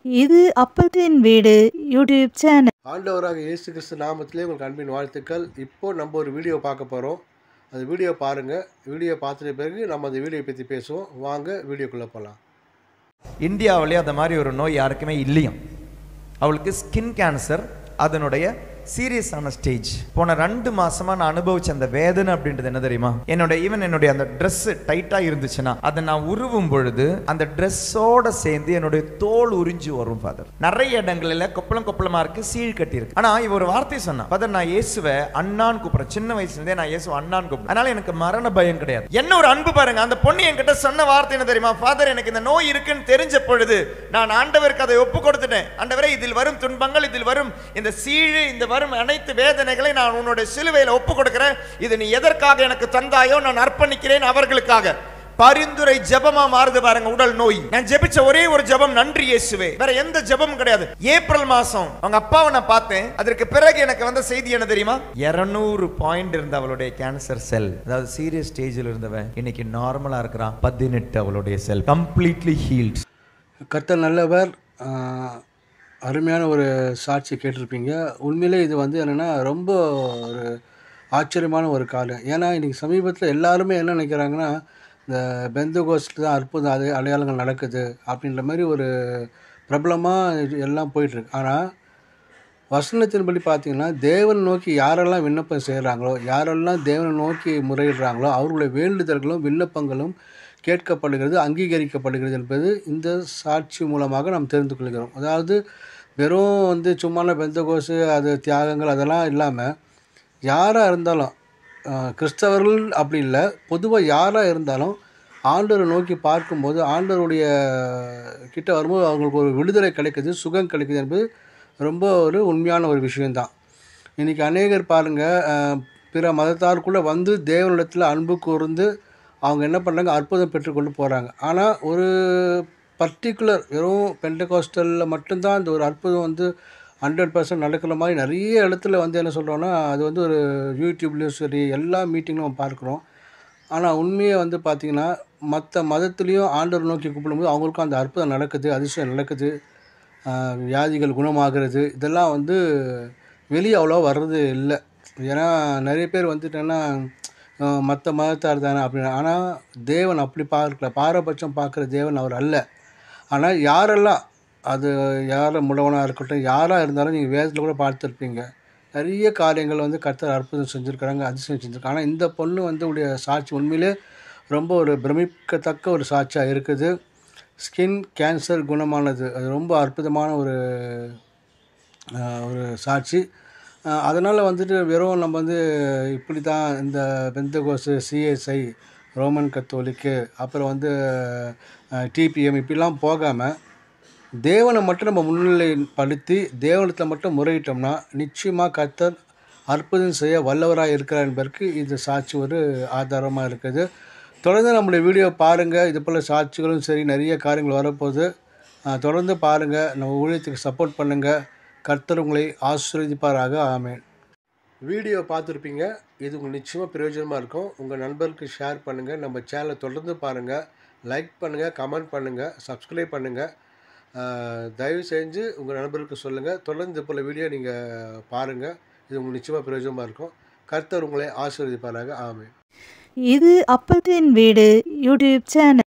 இது அப்பத்தின் வீடு YouTube channel ஆண்டவராக இயேசு கிறிஸ்து நாமத்திலே உங்களுக்கு அன்பின் வாழ்த்துக்கள் இப்போ நம்ம ஒரு வீடியோ பார்க்க போகிறோம் அந்த வீடியோ பாருங்கள் வீடியோ பார்த்துட்ட பிறகு நம்ம அந்த வீடியோ பற்றி பேசுவோம் வாங்க வீடியோக்குள்ளே போகலாம் இந்தியாவிலே அந்த மாதிரி ஒரு நோய் யாருக்குமே இல்லையும் அவளுக்கு ஸ்கின் கேன்சர் அதனுடைய சீரியஸான ஸ்டேஜ் போன ரெண்டு மாசமா நான் அனுபவிச்ச அந்த வேதனை அப்படின்றது என்ன தெரியுமா என்னோட ஈவன் என்னுடைய அந்த Dress டைட்டா இருந்துச்சுன்னா அதை நான் உருவும் பொழுது அந்த ட்ரெஸ்ஸோட சேர்ந்து என்னுடைய தோல் உறிஞ்சு வரும் ஃபாதர் நிறைய இடங்களில் கொப்பளம் கொப்பளமா இருக்கு சீழ் கட்டி இருக்கு ஆனா இவ ஒரு வார்த்தை சொன்னா ஃபாதர் நான் இயேசுவை அண்ணான் கூப்பிடுறேன் சின்ன வயசுல இருந்தே நான் இயேசு அண்ணான் கூப்பிடுறேன் அதனால எனக்கு மரண பயம் கிடையாது என்ன ஒரு அன்பு பாருங்க அந்த பொண்ணு என்கிட்ட சொன்ன வார்த்தை என்ன தெரியுமா ஃபாதர் எனக்கு இந்த நோய் இருக்குன்னு தெரிஞ்ச பொழுது நான் ஆண்டவருக்கு அதை ஒப்பு கொடுத்துட்டேன் ஆண்டவரே இதில் வரும் துன்பங்கள் இதில் வரும் இந்த சீழு இந்த வரும் அனைத்து வேதனைகளை நான் உன்னுடைய சிலுவையில் ஒப்பு கொடுக்கிறேன் இது நீ எதற்காக எனக்கு தந்தாயோ நான் அர்ப்பணிக்கிறேன் அவர்களுக்காக பரிந்துரை ஜெபமா மாறுது பாருங்க உடல் நோய் நான் ஜெபிச்ச ஒரே ஒரு ஜெபம் நன்றி இயேசுவே வேற எந்த ஜெபமும் கிடையாது ஏப்ரல் மாசம் அவங்க அப்பாவை நான் பார்த்தேன் அதற்கு பிறகு எனக்கு வந்த செய்தி என்ன தெரியுமா 200 பாயிண்ட் இருந்த அவளுடைய கேன்சர் செல் அதாவது சீரியஸ் ஸ்டேஜில் இருந்தவன் இன்னைக்கு நார்மலா இருக்கிறான் பதினெட்டு அவளுடைய செல் கம்ப்ளீட்லி ஹீல்ட் கர்த்தர் நல்லவர் ஆஹ், அருமையான ஒரு சாட்சி கேட்டிருப்பீங்க உண்மையிலே இது வந்து என்னென்னா ரொம்ப ஒரு ஆச்சரியமான ஒரு காலம் ஏன்னா இன்றைக்கி சமீபத்தில் எல்லாருமே என்ன நினைக்கிறாங்கன்னா இந்த பெந்த கோஸ்ட் தான் அற்புதம் அது அடையாளங்கள் நடக்குது அப்படின்ற மாதிரி ஒரு பிரபலமாக எல்லாம் போயிட்டுருக்கு ஆனால் வசனத்தின்படி பார்த்தீங்கன்னா தேவன் நோக்கி யாரெல்லாம் விண்ணப்பம் செய்கிறாங்களோ யாரெல்லாம் தேவனை நோக்கி முறையிடுறாங்களோ அவர்களுடைய வேண்டுதல்களும் விண்ணப்பங்களும் கேட்கப்படுகிறது அங்கீகரிக்கப்படுகிறது என்பது இந்த சாட்சி மூலமாக நாம் தெரிந்து கொள்கிறோம் அதாவது வெறும் வந்து சும்மான பெந்தகோசு அது தியாகங்கள் அதெல்லாம் இல்லாமல் யாராக இருந்தாலும் அஹ், கிறிஸ்தவர்கள் அப்படி இல்லை பொதுவாக யாராக இருந்தாலும் ஆண்டவரை நோக்கி பார்க்கும்போது ஆண்டவருடைய கிட்ட வரும்போது அவங்களுக்கு ஒரு விடுதலை கிடைக்குது சுகம் கிடைக்குது என்பது ரொம்ப ஒரு உண்மையான ஒரு விஷயம்தான் இன்றைக்கி அநேகர் பாருங்கள் பிற மதத்தாருக்குள்ளே வந்து தேவனிடத்தில் அன்பு கூர்ந்து அவங்க என்ன பண்ணுறாங்க அற்புதம் பெற்றுக்கொண்டு போகிறாங்க ஆனால் ஒரு பர்டிகுலர் வெறும் பெண்டகாஸ்டலில் மட்டும்தான் இந்த ஒரு அற்புதம் வந்து ஹண்ட்ரட் பர்சன்ட் நடக்கிற மாதிரி நிறைய இடத்துல வந்து என்ன சொல்கிறோன்னா அது வந்து ஒரு யூடியூப்லேயும் சரி எல்லா மீட்டிங்லும் நம்ம பார்க்குறோம் ஆனால் உண்மையை வந்து பார்த்திங்கன்னா மற்ற மதத்துலேயும் ஆண்டவர் நோக்கி கூப்பிடும்போது அவங்களுக்கும் அந்த அற்புதம் நடக்குது அதிசயம் நடக்குது ஆஹ் வியாதிகள் குணமாகிறது இதெல்லாம் வந்து வெளியே அவ்வளோ வர்றது இல்லை ஏன்னா நிறைய பேர் வந்துட்டேன்னா மற்ற மதத்தார் தானே அப்படின்னு ஆனால் தேவன் அப்படி பார்க்கல பாரபட்சம் பார்க்குற தேவன் அவர் அல்ல ஆனால் யாரெல்லாம் அது யார் முடவனாக இருக்கட்டும் யாராக இருந்தாலும் நீங்கள் வேதத்தில் கூட பார்த்துருப்பீங்க நிறைய காரியங்கள் வந்து கர்த்தர் அற்புதம் செஞ்சுருக்கிறாங்க அதிசயம் செஞ்சுருக்காங்க ஆனால் இந்த பொண்ணு வந்து உடைய சாட்சி உண்மையிலே ரொம்ப ஒரு பிரமிக்கத்தக்க ஒரு சாட்சியாக இருக்குது ஸ்கின் கேன்சர் குணமானது அது ரொம்ப அற்புதமான ஒரு ஆஹ், ஒரு சாட்சி அதனால் வந்துட்டு வெறும் நம்ம வந்து இப்படி தான் இந்த பெந்தகோசு சிஎஸ்ஐ ரோமன் கத்தோலிக்கு அப்புறம் வந்து டிபிஎம் இப்படிலாம் போகாமல் தேவனை மட்டும் நம்ம முன்னிலைப்படுத்தி தேவனத்தில் மட்டும் முறையிட்டோம்னா நிச்சயமாக கர்த்தர் அற்புதம் செய்ய வல்லவராக இருக்கிறார் என்பதற்கு இந்த சாட்சி ஒரு ஆதாரமாக இருக்குது தொடர்ந்து நம்மளுடைய வீடியோ பாருங்கள் இது போல் சாட்சிகளும் சரி நிறைய காரியங்கள் வரப்போகுது ஆஹ் தொடர்ந்து பாருங்கள் நம்ம ஊழியத்துக்கு சப்போர்ட் பண்ணுங்கள் கர்த்தர் உங்களை ஆசீர்வதிப்பாராக ஆமேன் வீடியோ பார்த்துருப்பீங்க இது உங்களுக்கு நிச்சயமாக பிரயோஜனமாக இருக்கும் உங்கள் நண்பருக்கு ஷேர் பண்ணுங்கள் நம்ம சேனலை தொடர்ந்து பாருங்கள் லைக் பண்ணுங்கள் கமெண்ட் பண்ணுங்கள் சப்ஸ்கிரைப் பண்ணுங்கள் தயவு செஞ்சு உங்கள் நண்பருக்கு சொல்லுங்கள் தொடர்ந்து இது போல் வீடியோ நீங்கள் பாருங்கள் இது உங்களுக்கு நிச்சயமாக பிரயோஜனமாக இருக்கும் கர்த்தர் உங்களை ஆசீர்வதிப்பாராக ஆமேன் இது அப்பத்தின் வீடு யூடியூப் சேனல்